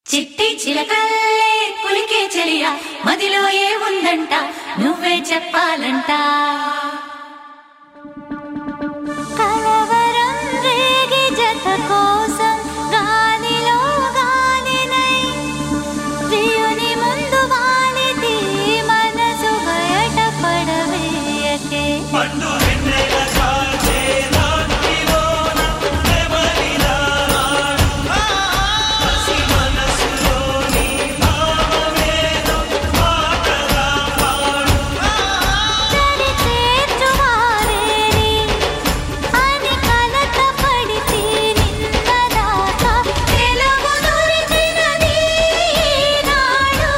చిట్టి చిలకల్లే కులికే చెలియా మదిలో ఏ ఉందంట నువ్వే చెప్పాలంట కలవరం రేగి జత కోసం గాలిలో గాలినై ప్రియుని ముందు వాలిది మనసు బయట పడవేయకే పండు వెన్నెల కాచే రాత్రిలోన నెమలిలా పసి మనసులోని భావమేదో పాటగా పాడు తడి చేర్చువారేరి అని కలత పడితే నిన్నదాకా తెలుగు దొరికినది నాడు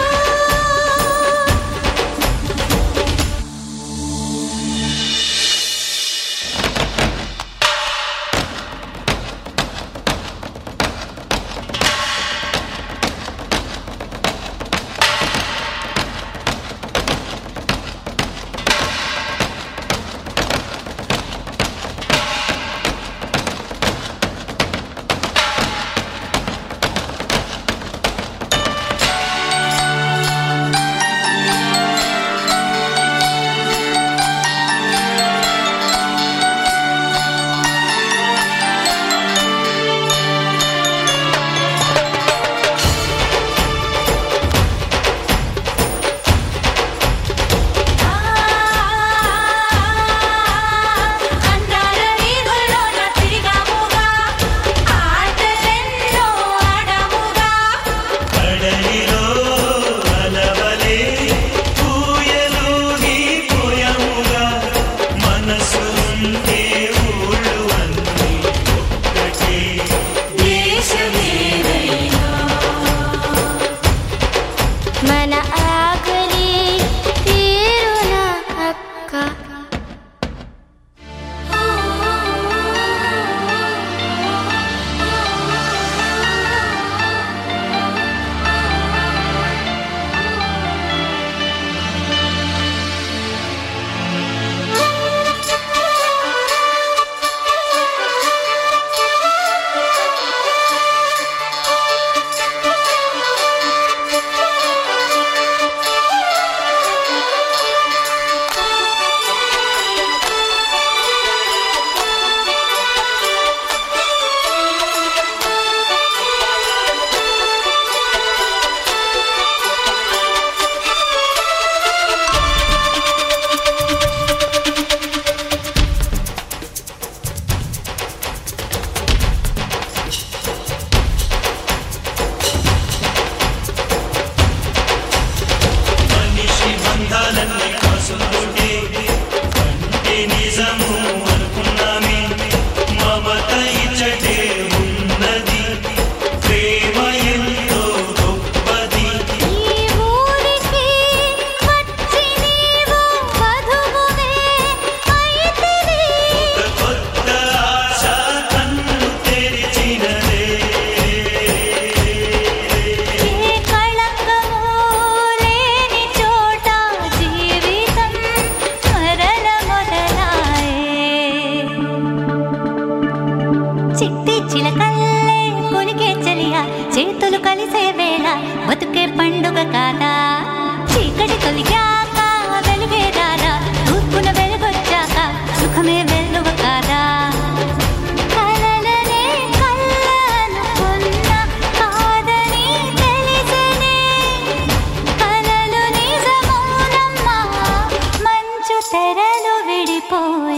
అందాల వీధుల్లోన తిరిగాముగా ఆటలెన్నో ఆడాముగా కడలిలో అలవలే పూయలు పోయముగా మనసు ఉంటే ఊళ్ళు అన్నీ ఒక్కటే దేశమేదైనా మన ఆకలి తీరున అక్క మనిషి బంధాలన్నీ కాసుకుంటే అంటే నిజము అనుకున్నామే మమత ఇచ్చటే ఉన్నది ప్రేమ ఎంతో గొప్పది ఈ ఊరికి వచ్చి నీవు వధువువే అయితివి ఒక కొత్త ఆశ కన్ను తెరిచినదే ఏ కళంకము లేని చోట జీవితం మరల మొదలాయే చిట్టి చిలకల్లే కొలికే చలియా చేతులు కలిసే వేళ బతుకే పండుగ కాదా చీకటి తొలిగాక వెలుగే రాదా తూర్పున వెలుగొచ్చాక సుఖమే వెలువ కాదా కలలనే కళ్ళనుకున్న కాదని తెలిసెనే కలలు నిజమౌనమ్మా మంచు తెరలు విడిపోయే